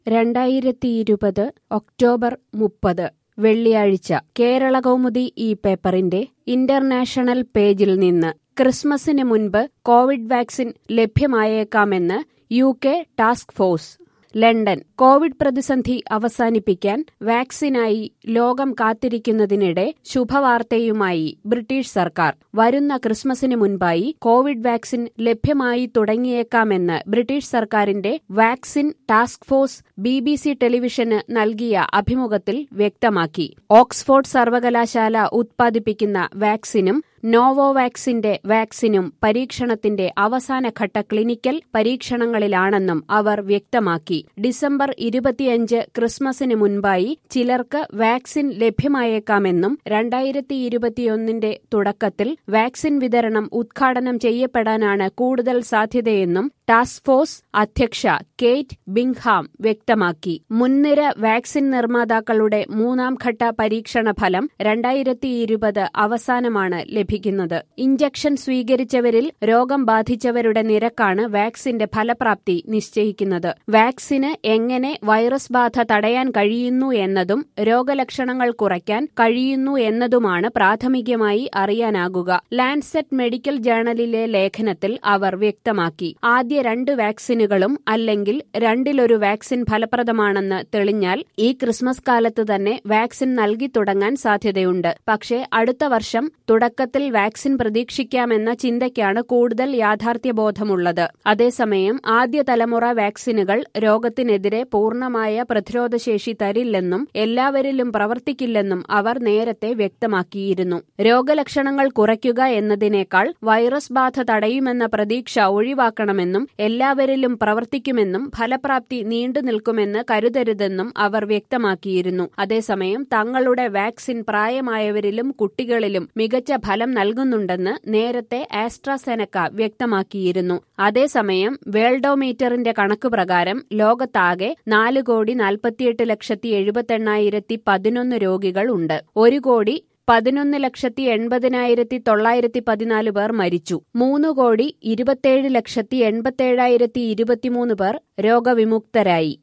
രണ്ടായിരത്തിയിരുപത് ഒക്ടോബർ മുപ്പത് വെള്ളിയാഴ്ച കേരളകൗമുദി ഈ പേപ്പറിന്റെ ഇന്റർനാഷണൽ പേജിൽ നിന്ന് ക്രിസ്മസിന് മുൻപ് കോവിഡ് വാക്സിൻ ലഭ്യമായേക്കാമെന്ന് U K task force London covid പ്രതിസന്ധി അവസാനിപ്പിക്കാൻ വാക്സിനായി ലോകം കാത്തിരിക്കുന്നതിനിടെ ശുഭവാർത്തയുമായി ബ്രിട്ടീഷ് സർക്കാർ വരുന്ന ക്രിസ്മസിന് മുൻപായി കോവിഡ് വാക്സിൻ ലഭ്യമായി തുടങ്ങിയേക്കാമെന്ന് ബ്രിട്ടീഷ് സർക്കാരിന്റെ vaccine task force B B C ടെലിവിഷന് നൽകിയ അഭിമുഖത്തിൽ വ്യക്തമാക്കി ഓക്സ്ഫോർഡ് സർവകലാശാല ഉത്പാദിപ്പിക്കുന്ന വാക്സിനും നോവോവാക്സിന്റെ വാക്സിനും പരീക്ഷണത്തിന്റെ അവസാനഘട്ട ക്ലിനിക്കൽ പരീക്ഷണങ്ങളിലാണെന്നും അവർ വ്യക്തമാക്കി ഡിസംബർ ഇരുപത്തിയഞ്ച് ക്രിസ്മസിന് മുൻപായി ചിലർക്ക് വാക്സിൻ ലഭ്യമായേക്കാമെന്നും രണ്ടായിരത്തി ഇരുപത്തിയൊന്നിന്റെ തുടക്കത്തിൽ വാക്സിൻ വിതരണം ഉദ്ഘാടനം ചെയ്യപ്പെടാനാണ് കൂടുതൽ സാധ്യതയെന്നും ടാസ്ക് ഫോഴ്സ് അധ്യക്ഷ കേറ്റ് ബിങ്ഹാം വ്യക്തമാക്കി മുൻനിര വാക്സിൻ നിർമ്മാതാക്കളുടെ മൂന്നാം ഘട്ട പരീക്ഷണ ഫലം രണ്ടായിരത്തി ഇരുപത് അവസാനമാണ് ലഭിക്കുന്നത് ഇഞ്ചക്ഷൻ സ്വീകരിച്ചവരിൽ രോഗം ബാധിച്ചവരുടെ നിരക്കാണ് വാക്സിന്റെ ഫലപ്രാപ്തി നിശ്ചയിക്കുന്നത് വാക്സിന് എങ്ങനെ വൈറസ് ബാധ തടയാൻ കഴിയുന്നു എന്നതും രോഗലക്ഷണങ്ങൾ കുറയ്ക്കാൻ കഴിയുന്നു എന്നതുമാണ് പ്രാഥമികമായി അറിയാനാകുക ലാൻസെറ്റ് മെഡിക്കൽ ജേണലിലെ ലേഖനത്തിൽ അവർ വ്യക്തമാക്കി ആദ്യ രണ്ട് വാക്സിനുകളും അല്ലെങ്കിൽ രണ്ടിലൊരു വാക്സിൻ ഫലപ്രദമാണെന്ന് തെളിഞ്ഞാൽ ഈ ക്രിസ്മസ് കാലത്ത് തന്നെ വാക്സിൻ നൽകി തുടങ്ങാൻ സാധ്യതയുണ്ട് പക്ഷേ അടുത്ത വർഷം തുടക്കത്തിൽ വാക്സിൻ പ്രതീക്ഷിക്കാമെന്ന ചിന്തയ്ക്കാണ് കൂടുതൽ യാഥാർത്ഥ്യബോധമുള്ളത് അതേസമയം ആദ്യ തലമുറ വാക്സിനുകൾ രോഗത്തിനെതിരെ പൂർണ്ണമായ പ്രതിരോധശേഷി തരില്ലെന്നും എല്ലാവരിലും പ്രവർത്തിക്കില്ലെന്നും അവർ നേരത്തെ വ്യക്തമാക്കിയിരുന്നു രോഗലക്ഷണങ്ങൾ കുറയ്ക്കുക എന്നതിനേക്കാൾ വൈറസ് ബാധ തടയുമെന്ന പ്രതീക്ഷ ഒഴിവാക്കണമെന്നും എല്ലാവരിലും പ്രവർത്തിക്കുമെന്നും ഫലപ്രാപ്തി നീണ്ടുനിൽക്കുമെന്ന് കരുതരുതെന്നും അവർ വ്യക്തമാക്കിയിരുന്നു അതേസമയം തങ്ങളുടെ വാക്സിൻ പ്രായമായവരിലും കുട്ടികളിലും മികച്ച ഫലം നൽകുന്നുണ്ടെന്ന് നേരത്തെ ആസ്ട്രാസെനക്ക വ്യക്തമാക്കിയിരുന്നു അതേസമയം വേൾഡോമീറ്ററിന്റെ കണക്ക് പ്രകാരം ലോകത്താകെ നാല് കോടി നാൽപ്പത്തിയെട്ട് ലക്ഷത്തി എഴുപത്തെണ്ണായിരത്തി പതിനൊന്ന് രോഗികൾ ഉണ്ട് ഒരു കോടി പതിനൊന്ന് ലക്ഷത്തി എൺപതിനായിരത്തി തൊള്ളായിരത്തി പതിനാല് പേർ മരിച്ചു മൂന്ന് കോടി ഇരുപത്തിയേഴ് ലക്ഷത്തി എൺപത്തേഴായിരത്തി ഇരുപത്തിമൂന്ന് പേർ രോഗവിമുക്തരായി